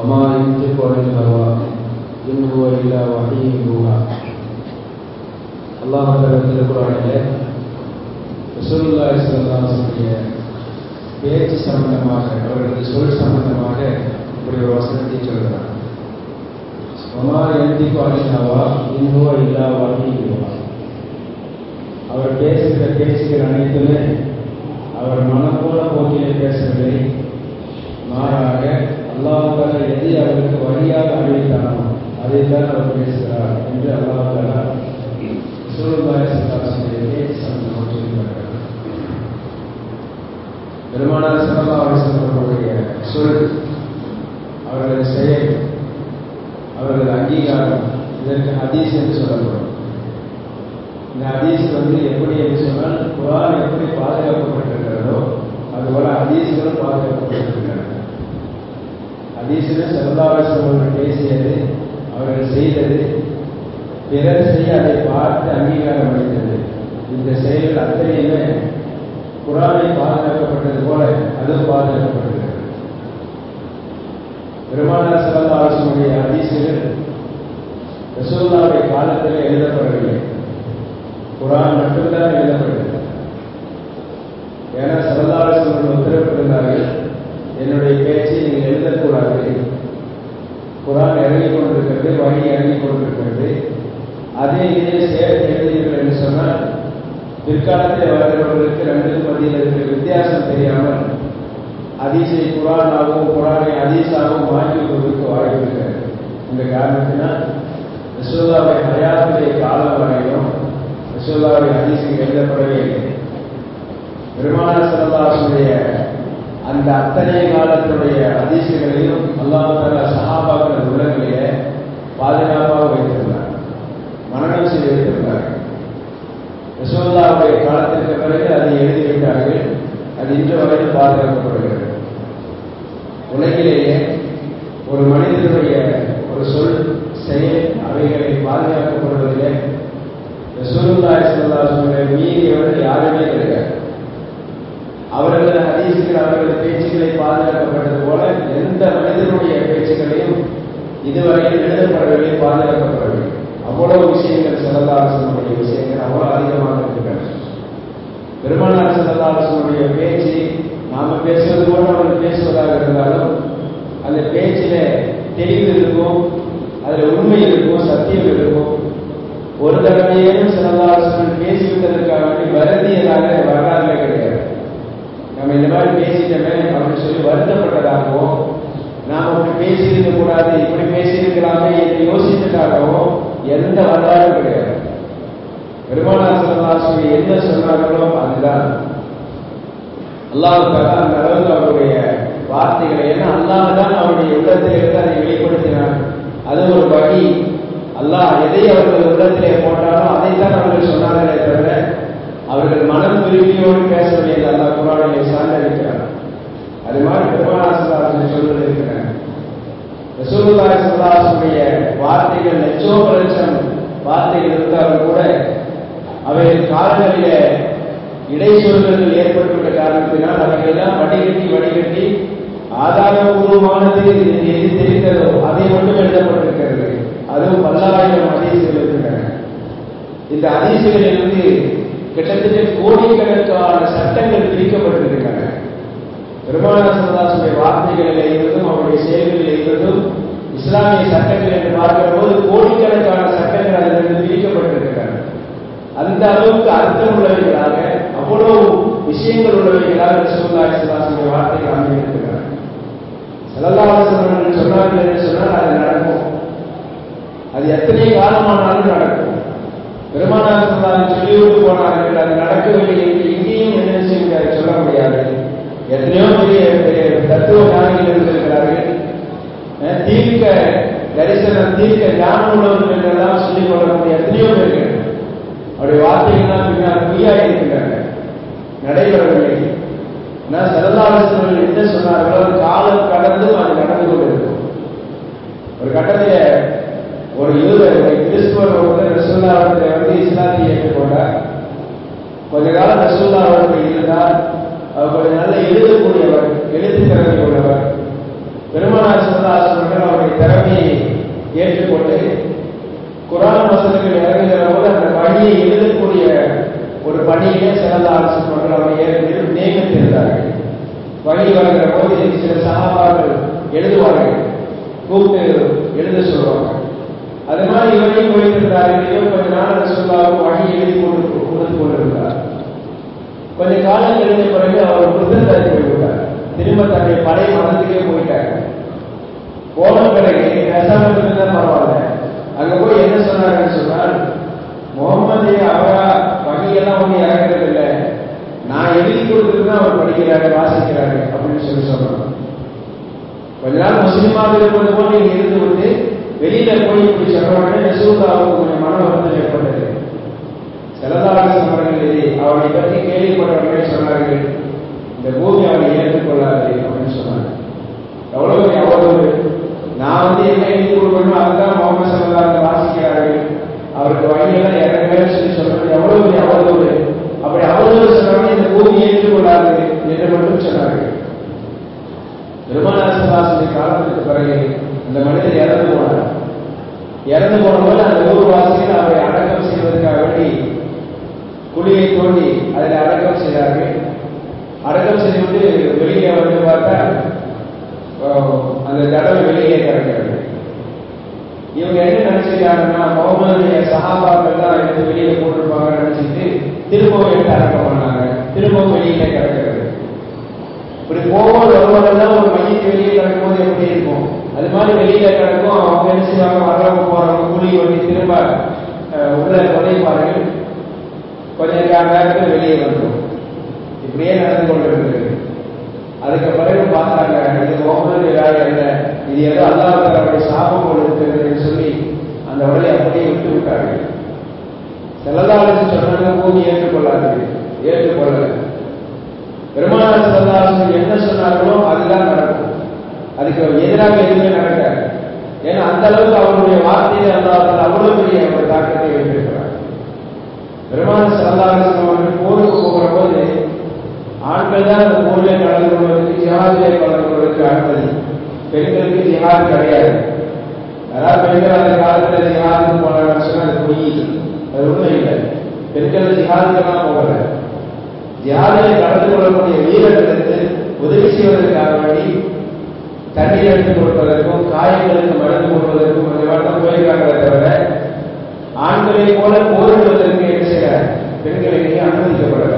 وما ينطق عن الهوى إن هو إلا وحي يوحى அல்லாஹ் திருக்குறானிலே ரசூலுல்லா இஸ்லாமுடைய பேச்சு சம்பந்தமாக அவர்களது சொல் சம்பந்தமாக இப்படி ஒரு வசனத்தை சொல்கிறார் ஒமா எந்திக்கு அலிஹாவா இன்னுவா இல்லா வாகி அவர் பேசுகிற பேச்சுகள் அனைத்துமே அவர் மனம் போல போக்கிலே பேசவில்லை மாறாக அல்லாஹால எதை அவருக்கு வழியாக அறிவித்தானோ அதைத்தான் அவர் பேசுகிறார் என்று அல்லாஹாலா சூழ்நாய சந்தாசனுடைய பேச்சு சம்பந்தமாக சொல்கிறார்கள் பெருமானார் சல்லா அலிஸ்வர்களுடைய சொல் அவர்களது செயல் அவர்களது அங்கீகாரம் இதற்கு ஹதீஸ் என்று சொல்லப்படும் இந்த ஹதீஸ் வந்து எப்படி என்று சொன்னால் குரான் எப்படி பாதுகாக்கப்பட்டிருக்கிறதோ அதுபோல ஹதீஸ்களும் பாதுகாக்கப்பட்டிருக்கின்றன ஹதீஸில் செல்லாவாசம் அவர்கள் பேசியது அவர்கள் செய்தது பிறர் செய்ய அதை பார்த்து அங்கீகாரம் அளித்தது இந்த செயல்கள் அத்தனையுமே குரானை பாதுகாக்கப்பட்டது போல அதுவும் பாதுகாக்கப்பட்டிருக்கிறது பெருமானார் சல்லா அரசனுடைய ஹதீசுகள் ரசூல்லாவுடைய காலத்தில் எழுதப்படவில்லை குரான் மட்டும்தான் எழுதப்பட்டது ஏன்னா சல்லா அரசர்கள் உத்தரவிட்டிருந்தார்கள் என்னுடைய பேச்சை நீங்கள் எழுதக்கூடாது குரான் இறங்கி கொண்டிருக்கிறது வழி இறங்கி கொண்டிருக்கிறது அதே இதிலே சேர்த்து எழுதினீர்கள் என்று சொன்னால் பிற்காலத்தில் வருகிறவர்களுக்கு ரெண்டுக்கும் மத்தியில் இருக்கிற வித்தியாசம் தெரியாமல் அதிசை குரானாகவும் குரானை அதிசாகவும் மாற்றி கொண்டிருக்க வாய்ப்பு இருக்கிறது இந்த காரணத்தினால் ரசோல்லாவுடைய ஹயாத்துடைய காலம் வரையிலும் ரசோல்லாவுடைய அதிசயம் எழுதப்படவே இல்லை பெருமானார் சரதாசனுடைய அந்த அத்தனை காலத்துடைய அதிசயங்களையும் அல்லாஹால சஹாபாக்கள் உள்ளங்களிலே பாதுகாப்பாக வைத்திருந்தார் மரணம் செய்து வைத்திருந்தார்கள் ரசோல்லாவுடைய காலத்திற்கு பிறகு அதை எழுதிவிட்டார்கள் அது இன்று வரையில் பாதுகாக்கப்படுகிறது உலகிலேயே ஒரு மனிதனுடைய ஒரு சொல் செயல் அவைகளை பாதுகாக்கப்படுவதிலே ரசூலுல்லாய் சல்லாஹுடைய மீறியவர்கள் யாருமே கிடையாது அவர்களது ஹதீசுகள் அவர்களது பேச்சுக்களை பாதுகாக்கப்பட்டது போல எந்த மனிதனுடைய பேச்சுக்களையும் இதுவரையில் எழுதப்படவில்லை பாதுகாக்கப்படவில்லை அவ்வளவு விஷயங்கள் செல்லதாரசனுடைய விஷயங்கள் அவ்வளவு அதிகமாக இருக்கின்றன பெருமானார் செல்லதாரசனுடைய பேச்சு நாம பேசுவது போல அவர் பேசுவதாக இருந்தாலும் அந்த பேச்சில தெளிவு இருக்கும் அதுல உண்மை இருக்கும் சத்தியம் இருக்கும் ஒரு தடவையேனும் செல்லதாரசன் பேசிவிட்டதற்காக வேண்டி வருந்தியதாக வரலாறுல கிடையாது நம்ம இந்த மாதிரி பேசிட்டோமே அப்படின்னு சொல்லி வருத்தப்பட்டதாகவோ நாம் அப்படி பேசியிருக்க கூடாது இப்படி பேசியிருக்கலாமே என்று யோசித்ததாகவோ எந்த வரலாறும் கிடையாது பெருமானார் சல்லாசுவை என்ன சொன்னார்களோ அதுதான் அல்லாவுக்காக அந்த அளவுக்கு அவருடைய வார்த்தைகளை ஏன்னா அல்லாஹ் தான் அவருடைய உள்ளத்தில் இருந்து அதை வெளிப்படுத்தினார் அது ஒரு வழி அல்லாஹ் எதை அவர்கள் உள்ளத்திலே போட்டாரோ அதைத்தான் அவர்கள் சொன்னார்களே தவிர அவர்கள் மனம் விரும்பியோடு பேசவில்லை என்று அல்லா குரானை சார்ந்தளிக்கிறார் அது மாதிரி பெருமானார் சல்லாசனை சொல்வது இருக்கிறார் ரசூலுல்லாஹி சல்லாசுடைய வார்த்தைகள் லட்சோப லட்சம் வார்த்தைகள் இருந்தாலும் கூட அவைகள் காலங்களிலே இடைச்சொல்கள் ஏற்பட்டுள்ள காரணத்தினால் அவைகள் எல்லாம் வடிகட்டி வடிகட்டி ஆதாரபூர்வமானது எது தெரிந்ததோ அதை மட்டும் எழுதப்பட்டிருக்கிறது அதுவும் பல்லாயிரம் அதிசயங்கள் இருக்கின்றன இந்த அதிசயங்களிலிருந்து கிட்டத்தட்ட கோடிக்கணக்கான சட்டங்கள் பிரிக்கப்பட்டிருக்கின்றன பெருமானார் சந்தாசுடைய வார்த்தைகளில் இருந்தும் அவருடைய செயல்களில் இருந்தும் இஸ்லாமிய சட்டங்கள் என்று பார்க்கிற போது கோடிக்கணக்கான சட்டங்கள் அதிலிருந்து பிரிக்கப்பட்டிருக்கின்றன அந்த அளவுக்கு அர்த்தம் உள்ளவைகளாக அவ்வளவு விஷயங்கள் உள்ளவைகளாக ரசூல்லா இஸ்லாசுடைய வார்த்தைகள் அமைந்திருக்கிறார் செல்லல்லாசவர்கள் சொன்னார்கள் என்று சொன்னால் அது நடக்கும் அது எத்தனை காலமானாலும் நடக்கும் பெருமானார் சொன்னாலும் சொல்லிவிட்டு போனார்கள் அது நடக்கவில்லை என்று இங்கேயும் என்ன செய்ய முடியாது சொல்ல முடியாது எத்தனையோ பெரிய பெரிய தத்துவ ஞானிகள் இருந்திருக்கிறார்கள் தீர்க்க தரிசனம் தீர்க்க ஞானம் உள்ளவர்கள் என்றெல்லாம் சொல்லிக் கொள்ளக்கூடிய எத்தனையோ பேர்கள் அவருடைய வார்த்தைகள்லாம் பின்னால் பொய்யாக இருக்கின்றன நடைபெறவில்லை ஆனால் செல்லாலோசனர்கள் என்ன சொன்னார்களோ காலம் கடந்தும் அது நடந்து கொண்டிருக்கும் ஒரு கட்டத்தில் ஒரு யூதர் ஒரு கிறிஸ்துவர் ஒருத்தர் ரசூல்லாவிடத்தில் வந்து இஸ்லாத்தை ஏற்றுக்கொண்டார் கொஞ்ச காலம் ரசூல்லாவிடத்தில் இருந்தார் அவர் கொஞ்சம் நல்ல எழுதக்கூடியவர் எழுத்து திறமை உள்ளவர் பெருமானார் சொல்லாசவர்கள் திறமையை ஏற்றுக்கொண்டு குரான் வசனங்கள் இறங்குகிற போது அந்த வழியை எழுதக்கூடிய ஒரு பணியிலே சிறந்த அரசு மக்கள் அவரை நியமித்திருந்தார்கள் வழி வருகிற போது சில சகாபாக்கள் எழுதுவார்கள் கூப்பிட்டு எழுத சொல்லுவாங்க அது மாதிரி இவரையும் போயிருந்தார்கள் இவர் கொஞ்ச நாள் சொல்லாமல் வழி எழுதி கொண்டு கொடுத்து கொண்டிருந்தார் கொஞ்ச காலம் எழுதிய பிறகு அவர் புத்தகத்தை போய்விட்டார் திரும்ப தன்னுடைய பழைய மதத்துக்கே போயிட்டார் போன பிறகு பேசாம இருந்தா பரவாயில்ல அங்க போய் என்ன சொன்னாருன்னு சொன்னால் முகமது அவரா வகையெல்லாம் ஒண்ணு இறங்குறது இல்லை நான் எழுதி கொடுத்துட்டு தான் அவர் படிக்கிறாரு வாசிக்கிறாரு அப்படின்னு சொல்லி சொல்றாங்க கொஞ்ச நாள் முஸ்லீமாக இருப்பது போல் நீங்க இருந்து விட்டு வெளியில போய் இப்படி சொல்றாங்க ரசூல்லாவுக்கு கொஞ்சம் மன வருத்தம் ஏற்பட்டது செலதாரசன் அவர்கள் இது அவரை பற்றி கேள்விப்பட்டவர்களே சொன்னார்கள் இந்த பூமி அவரை ஏற்றுக்கொள்ளாது அப்படின்னு சொன்னாங்க எவ்வளவு எவ்வளவு நான் வந்து என்ன எழுதி கொடுக்கணும் அதுதான் முகமது சல்லா வாசிக்கிறார்கள் அவருக்கு வழியெல்லாம் இறங்கவே சொல்லி சொல்றது எவ்வளவு எவ்வளவு அப்படி அவ்வளவு சொன்னாங்க இந்த பூமி ஏற்றுக்கொள்ளாது என்று மட்டும் சொன்னார்கள் பெருமானாசவாசனை காலத்துக்கு பிறகு அந்த மனிதர் இறந்து போனார் இறந்து போனபோது அந்த ஊர்வாசிகள் அவரை அடக்கம் செய்வதற்காக வேண்டி குழியை தோண்டி அதில் அடக்கம் செய்தார்கள் அடக்கம் செய்துவிட்டு வெளியே வந்து பார்த்தா அந்த தடவை வெளியே கிடக்கிறது இவங்க என்ன நினைச்சிருக்காங்கன்னா முகமதுடைய சகாபாக்கள் தான் எடுத்து வெளியில போட்டிருப்பாங்க நினைச்சிட்டு திரும்பவும் எடுத்து அடக்கம் பண்ணாங்க திரும்பவும் வெளியில கிடக்கிறது இப்படி போகும்போது வரும்போதெல்லாம் ஒரு மையத்து வெளியே கிடக்கும்போது எப்படி இருக்கும் அது மாதிரி வெளியில கிடக்கும் அவங்க என்ன செய்வாங்க வர்றவங்க போறவங்க கூலி வண்டி திரும்ப உள்ள உதைப்பார்கள் கொஞ்ச நேரத்தில் வெளியே வந்துடும் இப்படியே நடந்து கொண்டிருக்கிறது அதுக்கு பிறகு பார்த்தாங்க இது முகமது வேலை அல்ல இது ஏதோ அல்லாஹ் சாபம் கொடுக்கிறது சொல்லி அந்த உடலை அப்படியே விட்டு விட்டார்கள் செல்லதாலும் சொன்னாங்க பூமி ஏற்றுக்கொள்ளாது ஏற்றுக்கொள்ளல பெருமானார் செல்லதாசன் என்ன சொன்னார்களோ அதுதான் நடக்கும் அதுக்கு எதிராக எதுவுமே நடக்காது ஏன்னா அந்த அளவுக்கு அவருடைய வார்த்தையில அல்லாத அவ்வளவு பெரிய ஒரு தாக்கத்தை வைத்திருக்கிறார் பெருமான செல்லதாசன் அவர்கள் போருக்கு போகிற போது ஆண்கள் தான் அந்த போரிலே கலந்து கொள்வதற்கு ஜிஹாதிலே கலந்து கொள்வதற்கு அனுமதி பெண்களுக்கு ஜிஹாது கிடையாது அதாவது பெண்கள் அந்த காலத்தில் ஜிஹாதுக்கு போனாங்கன்னு சொன்னா அது பொய் அது உண்மை இல்லை பெண்கள் ஜிஹாதுக்கெல்லாம் போகல ஜிஹாதிலே கலந்து கொள்ளக்கூடிய வீரர்களுக்கு உதவி செய்வதற்காக வேண்டி தண்ணீர் எடுத்து கொடுப்பதற்கும் காயங்களுக்கு மருந்து கொடுப்பதற்கும் அந்த மட்டும் போயிருக்காங்களே தவிர ஆண்களை போல போரிடுவதற்கு என்ன செய்யற பெண்களை அனுமதிக்கப்படலை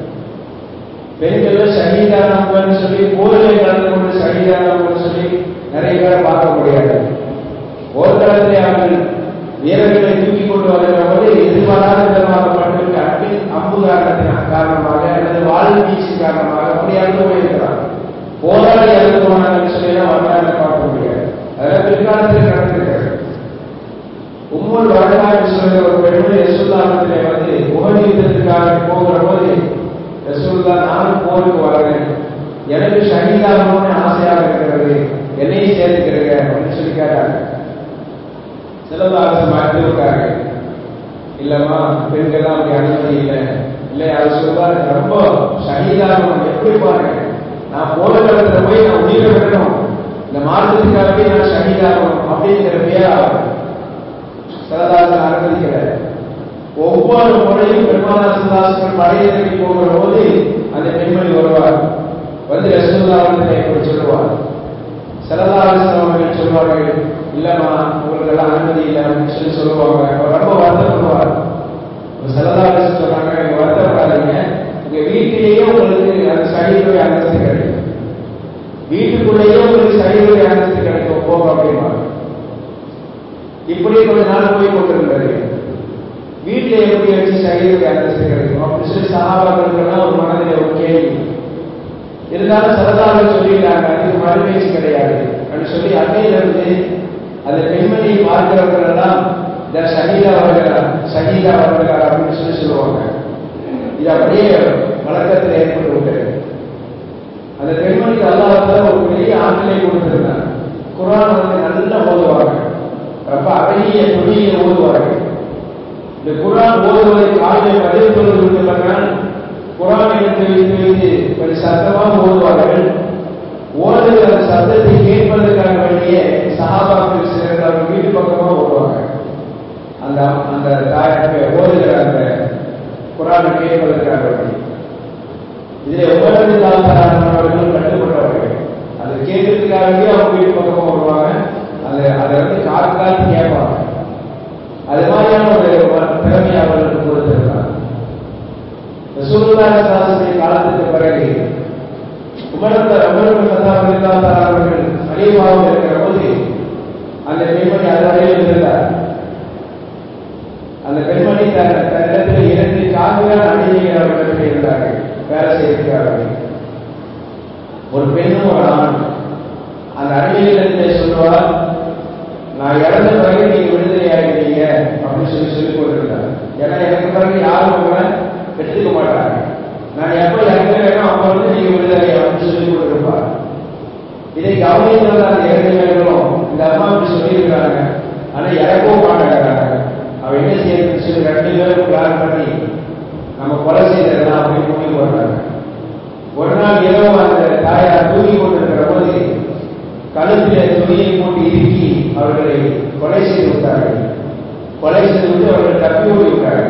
பெண்கள் ஷஹீதானவங்கன்னு சொல்லி போரிலே கலந்து கொண்டு ஷஹீதானவங்கன்னு சொல்லி நிறைய பேரை பார்க்க முடியாது போர்க்களத்திலே அவர்கள் வீரர்களை தூக்கி கொண்டு வருகிற போது எதிர்பாராத விதமாக மட்டும் அன்பின் அம்பு காரணத்தின் காரணமாக அல்லது வாழ் வீச்சு காரணமாக அப்படி அழுது போயிருக்கிறார் போராடி அழுது போனாங்கன்னு சொல்லி எல்லாம் வரலாறு பார்க்க முடியாது அதெல்லாம் பிற்காலத்தில் நடந்திருக்கிறது உம்மூல் வரலாறு சொல்கிற ஒரு பெண்மணி ரசூல்லாமத்திலே வந்து உகன் யுத்தத்திற்காக போகிற போது ரசூல்லா நானும் போருக்கு வரேன் எனக்கு ஷஹீதாகணும்னு ஆசையாக இருக்கிறது என்னையும் சேர்த்துக்கிறீங்க அப்படின்னு சொல்லி கேட்டாங்க சிலதாசம் மாற்றி விட்டாங்க இல்லம்மா பெண்கள்லாம் அப்படி அனுமதி இல்லை இல்லை அது சொல்றாரு ரொம்ப ஷஹீதாகணும் எப்படி பாருங்க நான் போற காலத்துல போய் நான் உயிரை விடணும் இந்த மார்க்கத்துக்காகவே நான் ஷஹீதாகணும் அப்படிங்கிற பேராகும் சிலதாசன் அனுமதிக்கிறார் ஒவ்வொரு முறையும் பெருமானாசன் படையிறங்கி போகிற போது அந்த பெண்மணி வருவார் வந்து ரசூல்லா வந்து இப்படி சொல்லுவார் சிலதாசன் அவர்கள் சொல்வார்கள் இல்லம்மா உங்களுக்கு எல்லாம் அனுமதி இல்லை அப்படின்னு சொல்லி சொல்லுவாங்க அவர் ரொம்ப வருத்தப்படுவார் சிலதாசன் சொல்றாங்க நீங்க வருத்தப்படாதீங்க உங்க வீட்டிலேயே உங்களுக்கு அந்த சைடுடைய அந்தஸ்து கிடைக்கும் வீட்டுக்குள்ளேயே உங்களுக்கு சைடுடைய அந்தஸ்து கிடைக்கும் போக அப்படிம்பாங்க இப்படி கொஞ்ச நாள் போய் கொண்டிருந்தது வீட்டில் எப்படி வச்சு சைடுடைய அந்தஸ்து கிடைக்கும் அப்படின்னு சொல்லி சகாபாக்களுக்கெல்லாம் ஒரு மனதில் ஒரு கேள்வி இருந்தாலும் சரதாவில் சொல்லிட்டாங்க அதுக்கு மறுபேச்சு கிடையாது அப்படின்னு சொல்லி அன்னையிலிருந்து அந்த பெண்மணியை பார்க்கிறவர்கள் எல்லாம் இந்த சகிதா வருகிறார் சகிதா வருகிறார் அப்படின்னு சொல்லி சொல்லுவாங்க இது அப்படியே வழக்கத்தில் ஏற்பட்டு விட்டது அந்த பெண்மணிக்கு அல்லாஹ் ஒரு பெரிய ஆண்களை கொடுத்திருந்தார் குரான் வந்து நல்லா ஓதுவாங்க ரொம்ப அழகிய துணியை ஓதுவார்கள் இந்த குரான் ஓதுவதை காலையில் பதிவு கொண்டு விட்டுள்ளனால் குரான் எடுத்து வைத்து வைத்து கொஞ்சம் சத்தமாக ஓதுவார்கள் ஓதுகிற அந்த சத்தத்தை கேட்பதற்காக வேண்டிய சகாபாக்கள் குரானை கேட்பதற்காக வேண்டி இதில் உபரது அவர்களும் கட்டுப்பட்டவர்கள் அதை கேட்கறதுக்காகவே அவங்க வீட்டு பக்கமாக வருவாங்க அதை அதை வந்து காத்து காத்து கேட்பாங்க அது மாதிரியான ஒரு திறமையை அவர்களுக்கு கொடுத்திருக்காங்க ரசூலுல்லாஹி ஸல்லல்லாஹு காலத்துக்கு பிறகு உமரத்த உமர் சத்தாப் அவர்கள் அலிவாக இருக்கிற போது அந்த பெண்மணி அதுவரையில் இருந்தார் அந்த பெண்மணி தன் தன்னிடத்தில் இரண்டு காதுகள் அணிவிகள் அவர்களிடத்தில் இருந்தார்கள் வேலை செய்திருக்கிறார்கள் ஒரு பெண்ணும் ஒரு ஆணும் அந்த அணிவிகளிடத்தை சொல்லுவார் நான் இறந்த பிறகு நீங்க விடுதலை ஆகிட்டீங்க அப்படின்னு சொல்லி சொல்லிக் கொண்டிருந்தார் ஏன்னா எனக்கு பிறகு யாரும் உங்களை எடுத்துக்க மாட்டாங்க நான் எப்போ இறங்குறேனோ அப்போ வந்து நீங்க விடுதலை அப்படின்னு சொல்லி கொண்டிருப்பார் இதை கவனித்தது அந்த இளைஞர்களும் இந்த அம்மா இப்படி சொல்லியிருக்கிறாங்க ஆனா இறக்கவும் மாட்டேங்கிறாங்க அவ என்ன செய்யறதுன்னு சொல்லி ரெண்டு பேரும் பிளான் பண்ணி நம்ம கொலை செய்ததெல்லாம் அப்படின்னு முடிவு போடுறாங்க ஒரு நாள் இரவு அந்த தாயார் தூங்கி கொண்டிருக்கிற போது கழுத்திலே துணியை போட்டு இறுக்கி அவர்களை கொலை செய்து விட்டார்கள் கொலை செய்து விட்டு அவர்கள் தப்பி ஓடி விட்டார்கள்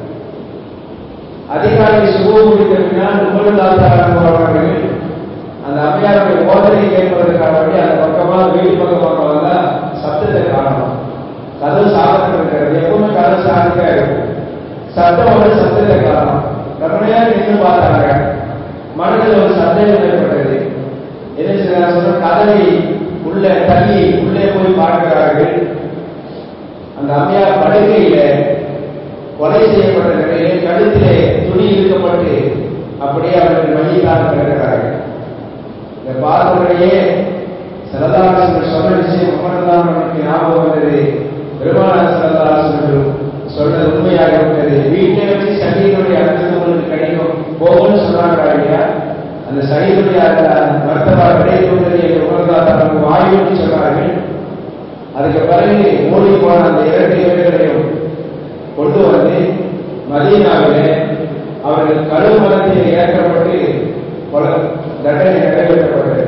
அதிகாரி சுபம் முடித்த பின்னால் உமர்தாத்தாரன் அவர்கள் அந்த அம்மையாருடைய போதனை கேட்பதற்காக வேண்டி அந்த பக்கமாக வீடு பக்கமாக வந்தா சத்தத்தை காணணும் கதவு சாப்பிட்டு இருக்கிறது எப்பவுமே கதவு சாப்பிட்டே இருக்கும் சத்தம் வந்து சத்தத்தை காணணும் ரொம்ப நேரம் நின்று பார்த்தாங்க மனதில் ஒரு சந்தேகம் ஏற்பட்டது என்ன செய்யறாங்க சொன்னா கதவை உள்ள தள்ளி உள்ளே போய் பார்க்கிறார்கள் அந்த அம்மையார் படுக்கையில கொலை செய்யப்பட்ட நிலையிலே கழுத்திலே துணி இழுக்கப்பட்டு அப்படியே அவர்கள் மையத்தாக கிடக்கிறார்கள் இதை பார்த்தவர்களையே சரதாசன் சொன்ன விஷயம் உமர்தான் நமக்கு ஞாபகம் வந்தது பெருமானார் சரதாசன் சொன்னது உண்மையாக விட்டது வீட்டை வச்சு சகிதனுடைய அர்த்தம் உங்களுக்கு கிடைக்கும் போகும்னு சொன்னாங்க இல்லையா அந்த சகிதனுடைய மருத்துவா கிடைத்துள்ளது என்று உமர்தான் நமக்கு வாய்ப்பு சொன்னார்கள் அதுக்கு பிறகு ஓடி போன அந்த இரண்டு இவர்களையும் கொண்டு வந்து மதீனாவிலே அவர்கள் கருமலத்தில் ஏற்றப்பட்டு கொலை தண்டனை நிறைவேற்றப்பட்டது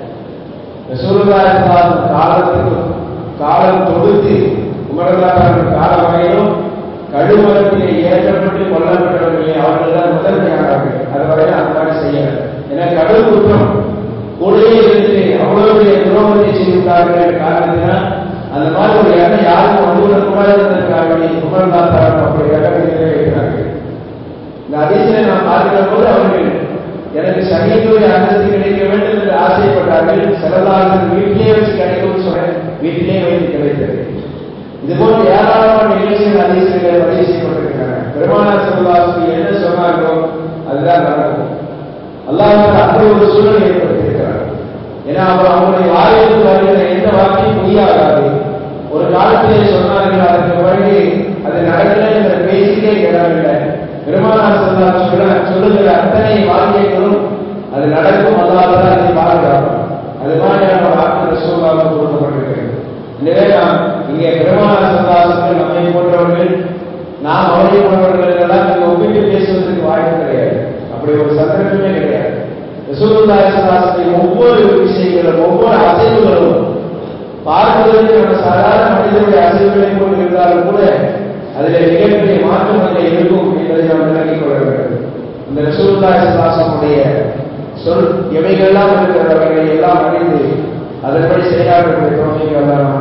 ரசூலுல்லாஹி காலத்துக்கு காலம் தொடுத்து உமரதாரர்கள் கால வரையிலும் கழுமரத்திலே ஏற்றப்பட்டு கொல்லப்பட்டவர்களே அவர்கள் தான் முதன்மையானவர்கள் அதுவரையில் அந்த மாதிரி செய்யல ஏன்னா கடல் குற்றம் கூடவே இருந்து அவ்வளவு பெரிய துரோகத்தை செய்துவிட்டார்கள் என்ற காரணத்தினால் அந்த மாதிரி ஒரு எண்ணம் யாருக்கும் வந்து விடக்கூடாது என்பதற்காக உமரதாரர்கள் அப்படி எண்ணத்தை நிறைவேற்றார்கள் இந்த அதிசயம் நாம் பார்க்கிற போது அவர்கள் எனக்கு சகித்துடைய அந்தஸ்து கிடைக்க வேண்டும் என்று ஆசைப்பட்டார்கள் செலவாளர்கள் வீட்டிலே வச்சு கிடைக்கும்னு சொன்னேன் வீட்டிலே வைத்து கிடைத்தது இது போன்ற ஏராளமான நிகழ்ச்சிகள் அதிசயங்களை பதிவு செய்யப்பட்டிருக்கிறாங்க பெருமானார் செல்வாசுக்கு என்ன சொன்னார்களோ அதுதான் நடக்கும் அல்லாஹ் அப்படி ஒரு சூழல் ஏற்படுத்தியிருக்கிறார் ஏன்னா அவர் அவங்களுடைய வாயிலிருந்து வருகிற எந்த வார்த்தையும் பொய்யாகாது ஒரு காலத்திலே சொன்னார்கள் அதற்கு பிறகு அது நடக்கல என்ற பேசிக்கே இடமில்லை பெருமானார் சொன்னார் சொல்ல சொல்லுகிற அத்தனை வாக்கியங்களும் அது நடக்கும் அல்லாதான் அதை பாதுகாப்பார் அது மாதிரியான வாக்கு ரசூலாக கொடுக்கப்பட்டிருக்கிறது எனவே நாம் இங்கே பெருமானார் சந்தாசத்தில் நம்மை போன்றவர்கள் நாம் அவரை போன்றவர்கள் எல்லாம் இங்கே ஒப்பிட்டு பேசுவதற்கு வாய்ப்பு கிடையாது அப்படி ஒரு சந்தர்ப்பமே கிடையாது ரசூலுல்லாஹி சல்லாசத்தின் ஒவ்வொரு விஷயங்களும் ஒவ்வொரு அசைவுகளும் பார்ப்பதற்கு நம்ம சாதாரண மனிதனுடைய அசைவுகளை போன்று இருந்தாலும் கூட அதில் மிகப்பெரிய மாற்றம் அதில் இருக்கும் என்பதை நாம் விளங்கிக் கொள்ள வேண்டும் இந்த ரசூலுல்லாஹி சல்லாசனுடைய சொல் எவைகள்லாம் இருக்கிறவர்களை எல்லாம் அறிந்து அதன்படி செயலாற்றக்கூடிய தோல்விக்கு எல்லாம்